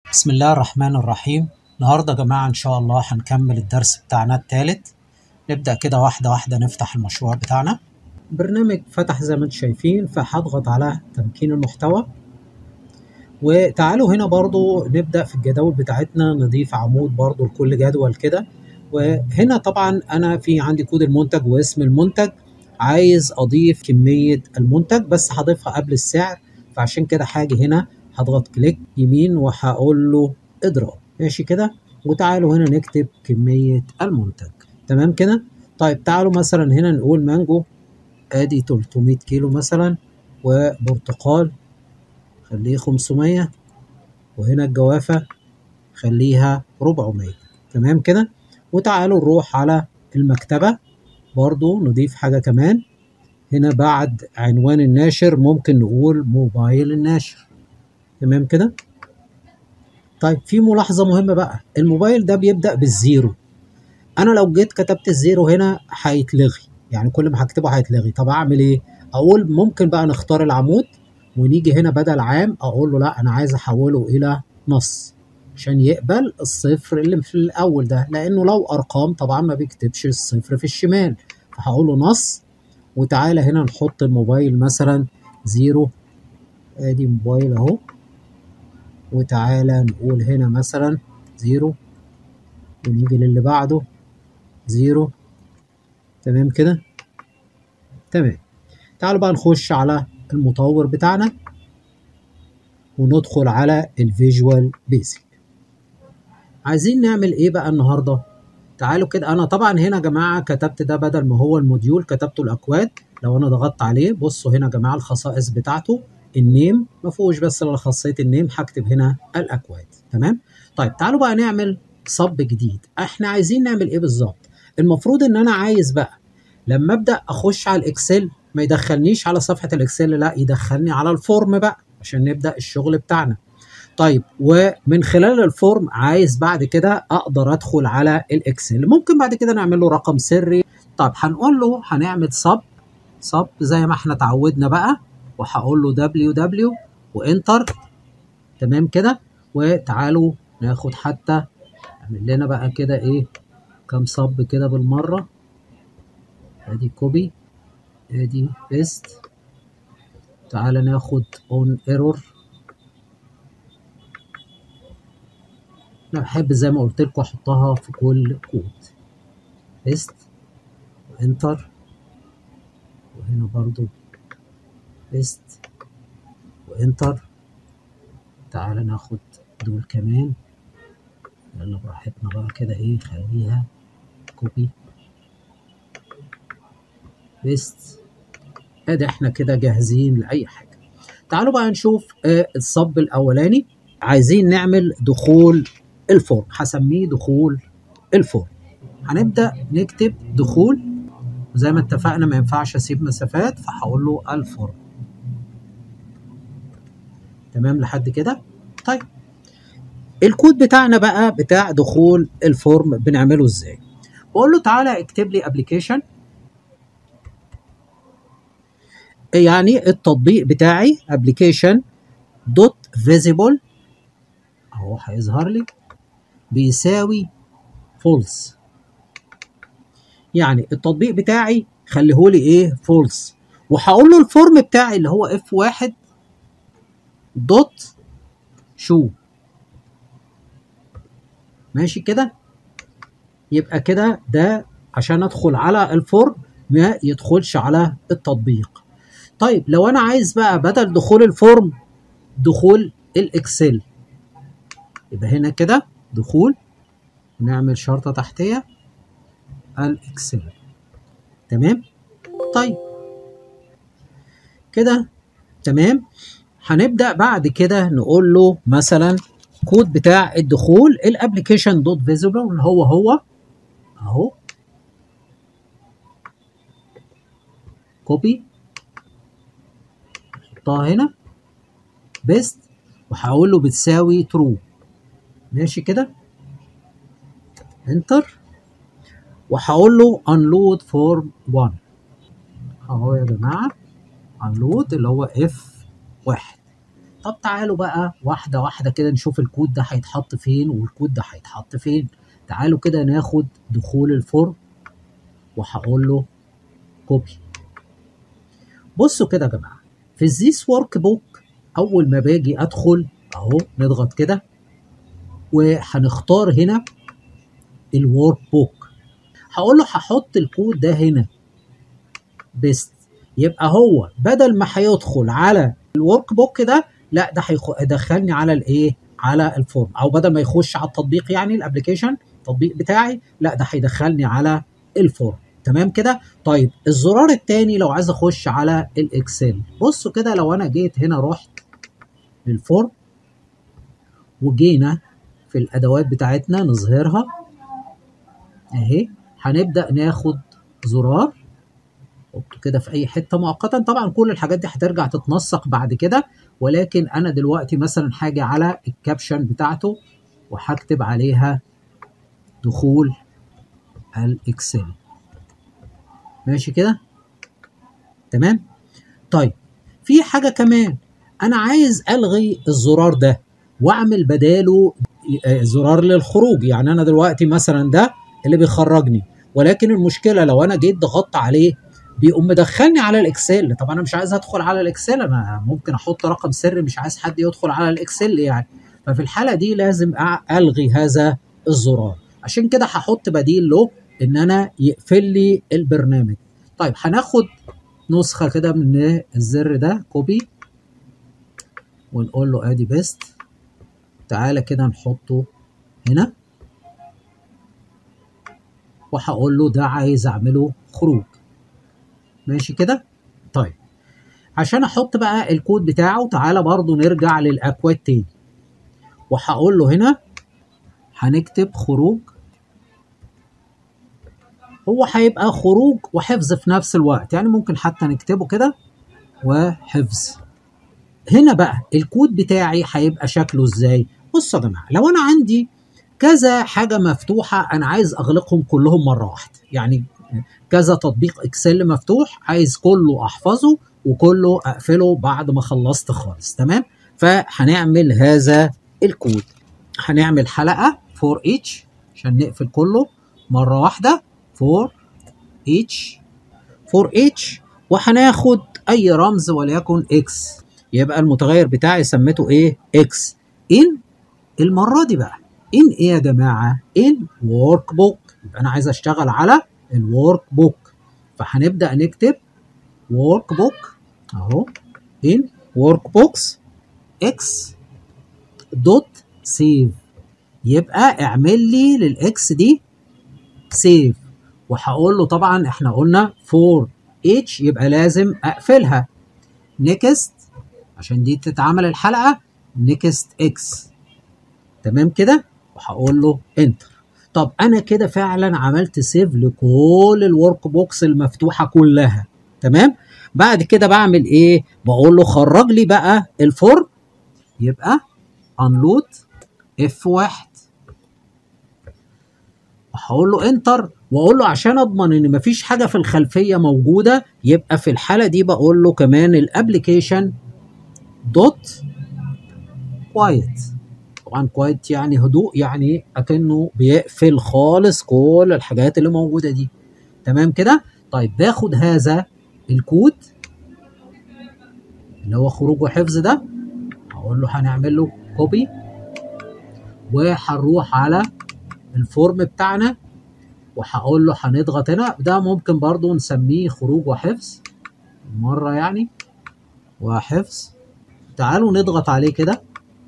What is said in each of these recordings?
بسم الله الرحمن الرحيم النهاردة يا جماعة إن شاء الله هنكمل الدرس بتاعنا الثالث نبدأ كده واحدة واحدة نفتح المشروع بتاعنا برنامج فتح زي ما انتم شايفين فهضغط على تمكين المحتوى وتعالوا هنا برضو نبدأ في الجداول بتاعتنا نضيف عمود برضو لكل جدول كده وهنا طبعا أنا في عندي كود المنتج واسم المنتج عايز أضيف كمية المنتج بس هضيفها قبل السعر فعشان كده هاجي هنا هضغط كليك يمين وهقول له اضرب ماشي كده وتعالوا هنا نكتب كمية المنتج تمام كده طيب تعالوا مثلا هنا نقول مانجو ادي 300 كيلو مثلا وبرتقال خليه 500 وهنا الجوافة خليها 400 تمام كده وتعالوا نروح على المكتبة برضو نضيف حاجة كمان هنا بعد عنوان الناشر ممكن نقول موبايل الناشر تمام كده طيب في ملاحظة مهمة بقى الموبايل ده بيبدأ بالزيرو أنا لو جيت كتبت الزيرو هنا هيتلغي يعني كل ما هكتبه هيتلغي طب أعمل إيه؟ أقول ممكن بقى نختار العمود ونيجي هنا بدل عام أقول له لا أنا عايز أحوله إلى نص عشان يقبل الصفر اللي في الأول ده لأنه لو أرقام طبعا ما بيكتبش الصفر في الشمال فهقول له نص وتعالى هنا نحط الموبايل مثلا زيرو ادي موبايل اهو وتعالى نقول هنا مثلا زيرو ونيجي للي بعده زيرو تمام كده تمام تعالوا بقى نخش على المطور بتاعنا وندخل على الفيجوال بيسك عايزين نعمل ايه بقى النهارده تعالوا كده انا طبعا هنا يا جماعه كتبت ده بدل ما هو الموديول كتبته الاكواد لو انا ضغطت عليه بصوا هنا يا جماعه الخصائص بتاعته النيم ما فيهوش بس الا خاصيه النيم هكتب هنا الاكواد تمام طيب تعالوا بقى نعمل صب جديد احنا عايزين نعمل ايه بالظبط المفروض ان انا عايز بقى لما ابدا اخش على الاكسل ما يدخلنيش على صفحه الاكسل لا يدخلني على الفورم بقى عشان نبدا الشغل بتاعنا طيب ومن خلال الفورم عايز بعد كده اقدر ادخل على الاكسل ممكن بعد كده نعمل له رقم سري طب هنقول له هنعمل صب صب زي ما احنا اتعودنا بقى وهقول له دبليو دبليو وانتر تمام كده وتعالوا ناخد حتى نعمل لنا بقى كده ايه كام صب كده بالمره ادي كوبي ادي بيست تعالى ناخد اون ايرور انا بحب زي ما قلت لكم احطها في كل كود بيست وانتر وهنا برضو بيست وانتر تعالى ناخد دول كمان يلا براحتنا بقى كده ايه خليها كوبي بيست ادي احنا كده جاهزين لاي حاجه تعالوا بقى نشوف آه الصب الاولاني عايزين نعمل دخول الفورم هسميه دخول الفورم هنبدا نكتب دخول وزي ما اتفقنا ما ينفعش اسيب مسافات فهقول له الفورم تمام لحد كده طيب الكود بتاعنا بقى بتاع دخول الفورم بنعمله ازاي بقول له تعالى اكتب لي ابلكيشن يعني التطبيق بتاعي ابلكيشن دوت فيزيبل اهو هيظهر لي بيساوي فولس يعني التطبيق بتاعي خليهولي ايه فولس وهقول له الفورم بتاعي اللي هو اف واحد دوت شو ماشي كده يبقى كده ده عشان ادخل على الفورم ما يدخلش على التطبيق طيب لو انا عايز بقى بدل دخول الفورم دخول الاكسل يبقى هنا كده دخول نعمل شرطة تحتية الاكسل تمام طيب كده تمام هنبدا بعد كده نقول له مثلا كود بتاع الدخول الابلكيشن دوت فيزيبل اللي هو هو اهو كوبي احطها هنا بيست وهقول له بتساوي ترو ماشي كده انتر وهقول له انلود فورم 1 اهو يا جماعه انلود اللي هو اف واحد طب تعالوا بقى واحده واحده كده نشوف الكود ده هيتحط فين والكود ده هيتحط فين تعالوا كده ناخد دخول الفورم وهقول له كوبي بصوا كده يا جماعه في الزيس ورك بوك اول ما باجي ادخل اهو نضغط كده وهنختار هنا الورك بوك هقول له هحط الكود ده هنا بيست يبقى هو بدل ما هيدخل على الورك بوك ده لا ده هيدخلني على الايه على الفورم او بدل ما يخش على التطبيق يعني الابلكيشن التطبيق بتاعي لا ده هيدخلني على الفورم تمام كده طيب الزرار الثاني لو عايز اخش على الاكسل بصوا كده لو انا جيت هنا رحت للفورم وجينا في الادوات بتاعتنا نظهرها اهي هنبدا ناخد زرار حطه كده في اي حته مؤقتا طبعا كل الحاجات دي هترجع تتنسق بعد كده ولكن انا دلوقتي مثلا حاجه على الكابشن بتاعته وهكتب عليها دخول الاكسل ماشي كده تمام طيب في حاجه كمان انا عايز الغي الزرار ده واعمل بداله زرار للخروج يعني انا دلوقتي مثلا ده اللي بيخرجني ولكن المشكله لو انا جيت ضغطت عليه بيقوم مدخلني على الاكسل طب انا مش عايز ادخل على الاكسل انا ممكن احط رقم سري مش عايز حد يدخل على الاكسل يعني ففي الحاله دي لازم الغي هذا الزرار عشان كده هحط بديل له ان انا يقفل لي البرنامج طيب هناخد نسخه كده من الزر ده كوبي ونقول له ادي بيست تعالى كده نحطه هنا وهقول له ده عايز اعمله خروج ماشي كده طيب عشان احط بقى الكود بتاعه تعالى برضو نرجع للاكواد تاني وهقول له هنا هنكتب خروج هو هيبقى خروج وحفظ في نفس الوقت يعني ممكن حتى نكتبه كده وحفظ هنا بقى الكود بتاعي هيبقى شكله ازاي بصوا يا جماعه لو انا عندي كذا حاجه مفتوحه انا عايز اغلقهم كلهم مره واحده يعني كذا تطبيق اكسل مفتوح عايز كله احفظه وكله اقفله بعد ما خلصت خالص تمام فهنعمل هذا الكود هنعمل حلقه فور each عشان نقفل كله مره واحده فور each فور each وهناخد اي رمز وليكن اكس يبقى المتغير بتاعي سميته ايه اكس ان المره دي بقى ان ايه يا جماعه ان ورك بوك يبقى انا عايز اشتغل على الورك بوك فهنبدا نكتب ورك بوك اهو ان ورك بوكس اكس دوت سيف يبقى اعمل لي للاكس دي سيف وهقول له طبعا احنا قلنا فور اتش يبقى لازم اقفلها نيكست عشان دي تتعمل الحلقه نيكست اكس تمام كده وهقول له انتر طب انا كده فعلا عملت سيف لكل الورك بوكس المفتوحه كلها تمام بعد كده بعمل ايه بقول له خرج لي بقى الفورم يبقى انلود اف واحد وهقول له انتر واقول له عشان اضمن ان مفيش حاجه في الخلفيه موجوده يبقى في الحاله دي بقول له كمان الابلكيشن دوت كوايت طبعا كوايت يعني هدوء يعني اكنه بيقفل خالص كل الحاجات اللي موجوده دي تمام كده طيب باخد هذا الكود اللي هو خروج وحفظ ده هقول له هنعمل له كوبي وهنروح على الفورم بتاعنا وهقول له هنضغط هنا ده ممكن برضو نسميه خروج وحفظ مرة يعني وحفظ تعالوا نضغط عليه كده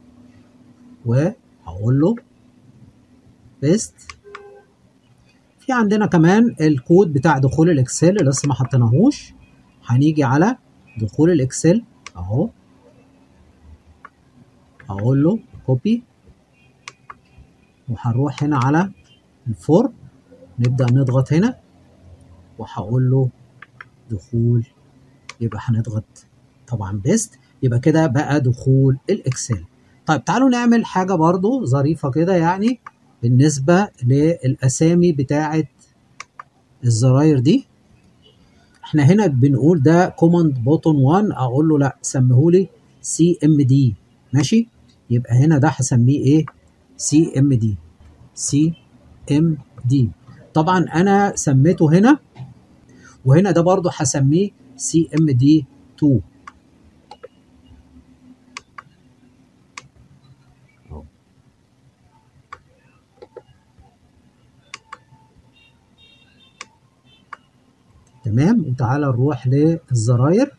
وهقول له بيست في عندنا كمان الكود بتاع دخول الاكسل اللي لسه ما حطيناهوش هنيجي على دخول الاكسل اهو هقول له كوبي وهنروح هنا على الفورم نبدأ نضغط هنا وهقول له دخول يبقى هنضغط طبعا بيست يبقى كده بقى دخول الاكسل طيب تعالوا نعمل حاجة برضو ظريفة كده يعني بالنسبة للأسامي بتاعة الزراير دي احنا هنا بنقول ده كوماند بوتون 1 اقول له لا سميهولي سي ام دي ماشي يبقى هنا ده هسميه ايه سي ام دي سي ام دي طبعا انا سميته هنا وهنا ده برضو هسميه سي ام دي 2 تمام وتعالى نروح للزراير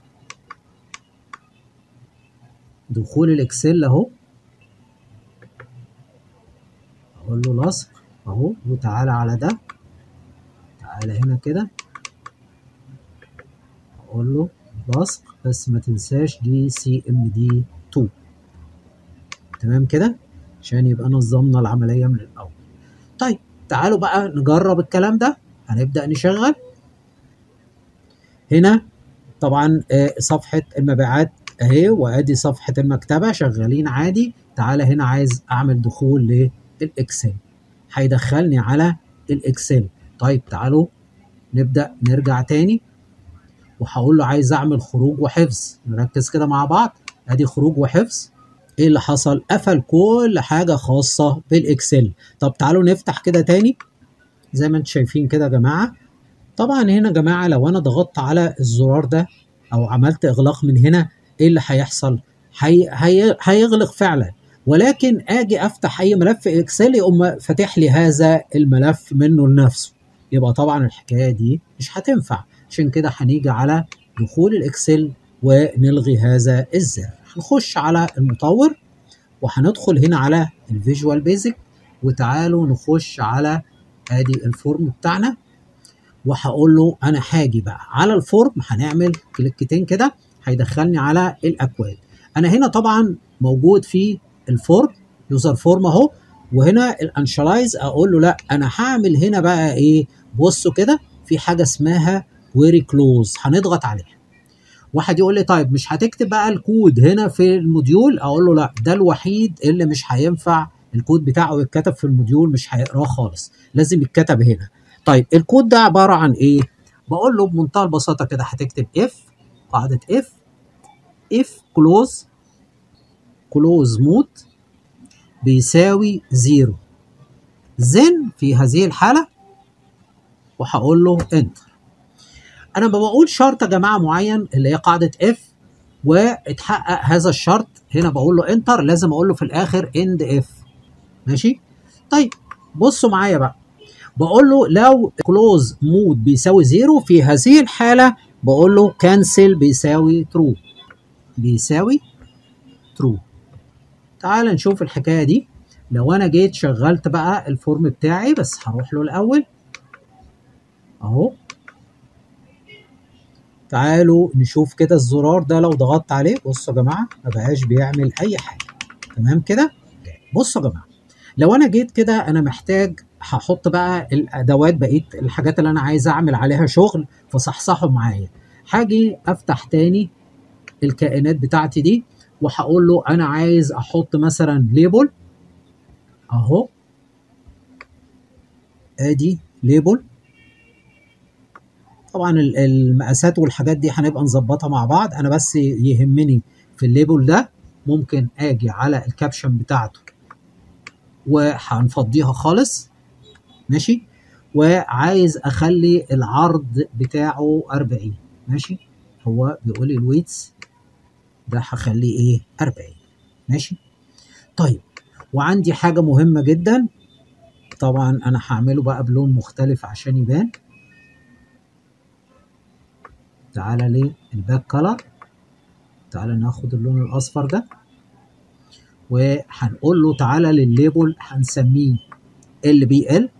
دخول الاكسل اهو اقول له لصق اهو وتعالى على ده تعالى هنا كده اقول له لصق بس ما تنساش دي سي ام دي 2 تمام كده عشان يبقى نظمنا العمليه من الاول طيب تعالوا بقى نجرب الكلام ده هنبدا نشغل هنا طبعا صفحه المبيعات اهي وادي صفحه المكتبه شغالين عادي تعالى هنا عايز اعمل دخول للاكسل هيدخلني على الاكسل طيب تعالوا نبدا نرجع تاني وهقول له عايز اعمل خروج وحفظ نركز كده مع بعض ادي خروج وحفظ ايه اللي حصل قفل كل حاجه خاصه بالاكسل طب تعالوا نفتح كده تاني زي ما انتم شايفين كده يا جماعه طبعا هنا يا جماعه لو انا ضغطت على الزرار ده او عملت اغلاق من هنا ايه اللي هيحصل هي هي هيغلق فعلا ولكن اجي افتح اي ملف اكسل يقوم فاتح لي هذا الملف منه لنفسه يبقى طبعا الحكايه دي مش هتنفع عشان كده هنيجي على دخول الاكسل ونلغي هذا الزر هنخش على المطور وهندخل هنا على الفيجوال بيزك وتعالوا نخش على ادي الفورم بتاعنا وهقول له انا هاجي بقى على الفورم هنعمل كليكتين كده هيدخلني على الاكواد انا هنا طبعا موجود في الفورم يوزر فورم اهو وهنا الانشلايز اقول له لا انا هعمل هنا بقى ايه بصوا كده في حاجه اسمها كويري كلوز هنضغط عليها واحد يقول لي طيب مش هتكتب بقى الكود هنا في الموديول اقول له لا ده الوحيد اللي مش هينفع الكود بتاعه يتكتب في الموديول مش هيقراه خالص لازم يتكتب هنا طيب الكود ده عباره عن ايه بقول له بمنتهى البساطه كده هتكتب اف قاعده اف اف كلوز كلوز مود بيساوي زيرو زين في هذه الحاله وهقول له انتر انا ما بقول شرط يا جماعه معين اللي هي قاعده اف واتحقق هذا الشرط هنا بقول له انتر لازم اقول له في الاخر اند اف ماشي طيب بصوا معايا بقى بقول له لو كلوز مود بيساوي زيرو في هذه الحاله بقول له كانسل بيساوي ترو بيساوي ترو تعال نشوف الحكايه دي لو انا جيت شغلت بقى الفورم بتاعي بس هروح له الاول اهو تعالوا نشوف كده الزرار ده لو ضغطت عليه بصوا يا جماعه ما بقاش بيعمل اي حاجه تمام كده بصوا يا جماعه لو انا جيت كده انا محتاج هحط بقى الادوات بقيه الحاجات اللي انا عايز اعمل عليها شغل فصحصحوا معايا هاجي افتح تاني الكائنات بتاعتي دي وهقول له انا عايز احط مثلا ليبل اهو ادي ليبل طبعا المقاسات والحاجات دي هنبقى نظبطها مع بعض انا بس يهمني في الليبل ده ممكن اجي على الكابشن بتاعته وهنفضيها خالص ماشي وعايز اخلي العرض بتاعه 40 ماشي هو بيقول لي الويتس ده هخليه ايه 40 ماشي طيب وعندي حاجه مهمه جدا طبعا انا هعمله بقى بلون مختلف عشان يبان تعالى للباك كلر تعالى ناخد اللون الاصفر ده وهنقول له تعالى للليبل هنسميه ال بي ال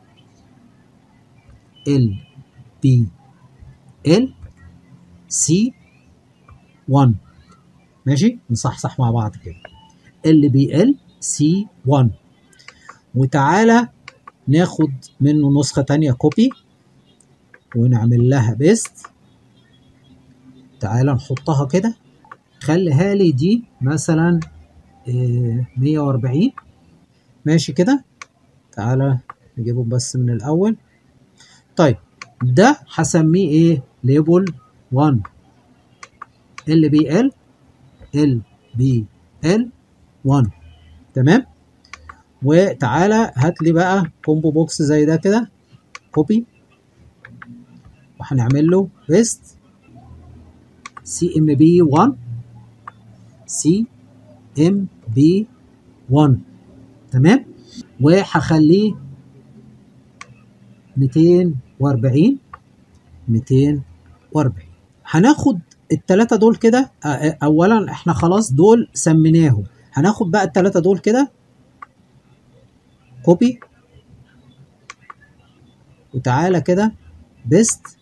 ال بي ال سي 1 ماشي نصحصح مع بعض كده ال بي ال سي 1 وتعالى ناخد منه نسخة تانية كوبي ونعمل لها بيست تعالى نحطها كده خليها لي دي مثلا إيه 140 ماشي كده تعالى نجيبه بس من الاول طيب ده هسميه ايه ليبل 1 ال بي ال ال بي ال 1 تمام وتعالى هات لي بقى كومبو بوكس زي ده كده كوبي وهنعمل له بيست سي ام بي 1 سي ام بي 1 تمام وهخليه 240 240 هناخد التلاتة دول كده اولا احنا خلاص دول سميناهم هناخد بقى التلاتة دول كده كوبي وتعالى كده بيست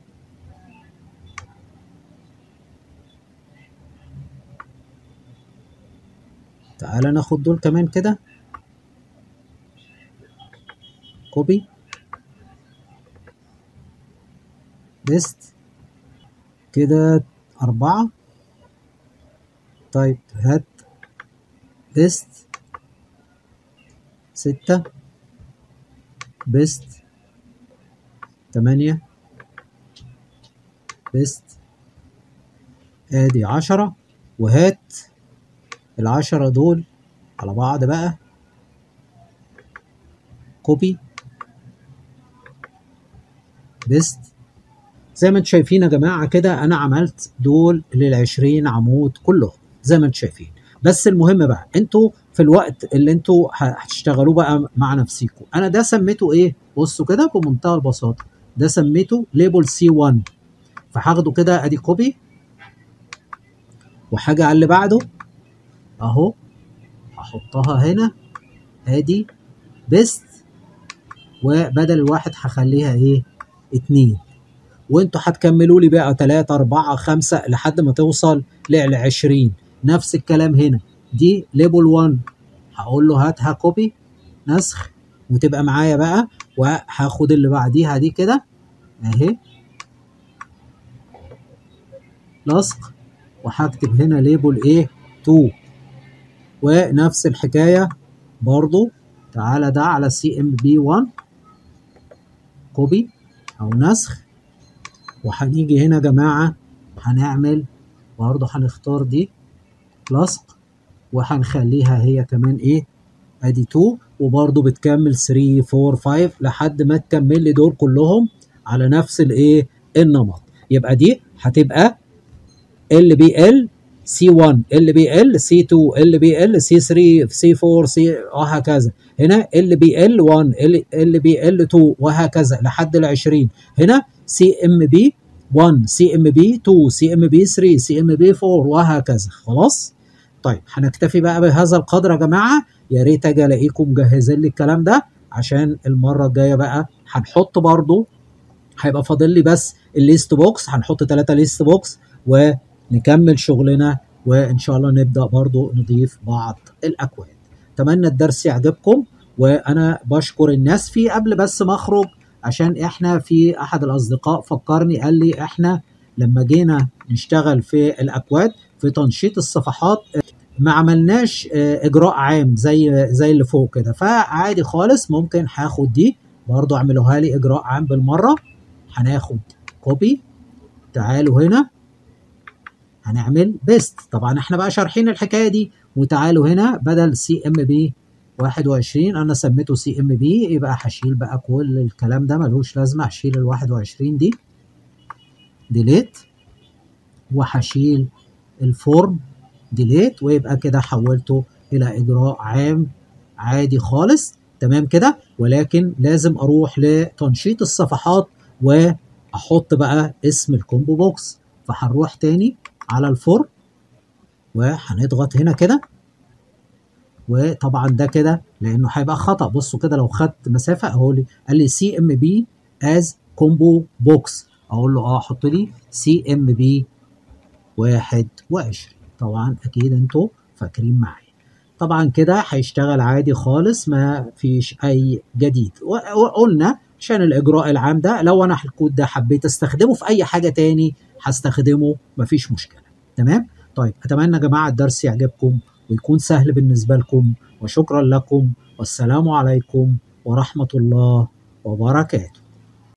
تعالى ناخد دول كمان كده كوبي بيست كده أربعة طيب هات بيست ستة بيست تمانية بيست ادي عشرة وهات العشرة دول على بعض بقى كوبي بيست زي ما انتم شايفين يا جماعة كده أنا عملت دول للعشرين عمود كلهم زي ما انتم شايفين بس المهم بقى انتوا في الوقت اللي انتوا هتشتغلوه بقى مع نفسيكم انا ده سميته ايه بصوا كده بمنتهى البساطه ده سميته ليبل سي 1 فهاخده كده ادي كوبي وحاجه على اللي بعده اهو هحطها هنا ادي بيست وبدل الواحد هخليها ايه اتنين وانتوا هتكملوا لي بقى تلاتة أربعة خمسة لحد ما توصل ل 20 نفس الكلام هنا دي ليبل 1 هقول له هاتها كوبي نسخ وتبقى معايا بقى وهاخد اللي بعديها دي كده اهي لصق وهكتب هنا ليبل ايه 2 ونفس الحكاية برضو تعالى ده على سي ام بي 1 كوبي او نسخ وهنيجي هنا يا جماعة هنعمل برضو هنختار دي لصق وهنخليها هي كمان ايه ادي 2 وبرضو بتكمل 3 4 5 لحد ما تكمل لي دول كلهم على نفس الايه النمط يبقى دي هتبقى ال بي ال سي 1 ال بي ال سي 2 ال بي ال سي 3 سي 4 سي وهكذا هنا ال بي ال 1 ال بي ال 2 وهكذا لحد ال 20 هنا سي ام بي 1 سي ام بي 2 سي ام بي 3 سي ام بي 4 وهكذا خلاص طيب هنكتفي بقى بهذا القدر يا جماعه يا ريت اجي الاقيكم مجهزين لي الكلام ده عشان المره الجايه بقى هنحط برضو هيبقى فاضل لي بس الليست بوكس هنحط ثلاثة ليست بوكس ونكمل شغلنا وان شاء الله نبدا برضو نضيف بعض الاكواد اتمنى الدرس يعجبكم وانا بشكر الناس فيه قبل بس ما اخرج عشان احنا في احد الاصدقاء فكرني قال لي احنا لما جينا نشتغل في الاكواد في تنشيط الصفحات ما عملناش اجراء عام زي زي اللي فوق كده فعادي خالص ممكن هاخد دي برضو اعملوها لي اجراء عام بالمره هناخد كوبي تعالوا هنا هنعمل بيست طبعا احنا بقى شارحين الحكايه دي وتعالوا هنا بدل سي ام بي 21 انا سميته سي ام بي يبقى هشيل بقى كل الكلام ده ملوش لازمه هشيل ال 21 دي ديليت وهشيل الفورم ديليت ويبقى كده حولته الى اجراء عام عادي خالص تمام كده ولكن لازم اروح لتنشيط الصفحات واحط بقى اسم الكومبو بوكس فهنروح تاني على الفورم وهنضغط هنا كده وطبعا ده كده لانه هيبقى خطا بصوا كده لو خدت مسافه اهو لي قال لي سي ام بي از كومبو بوكس اقول له اه حط لي سي ام بي 21 طبعا اكيد انتوا فاكرين معايا طبعا كده هيشتغل عادي خالص ما فيش اي جديد وقلنا عشان الاجراء العام ده لو انا الكود ده حبيت استخدمه في اي حاجه تاني هستخدمه مفيش مشكله تمام طيب اتمنى يا جماعه الدرس يعجبكم ويكون سهل بالنسبه لكم وشكرا لكم والسلام عليكم ورحمه الله وبركاته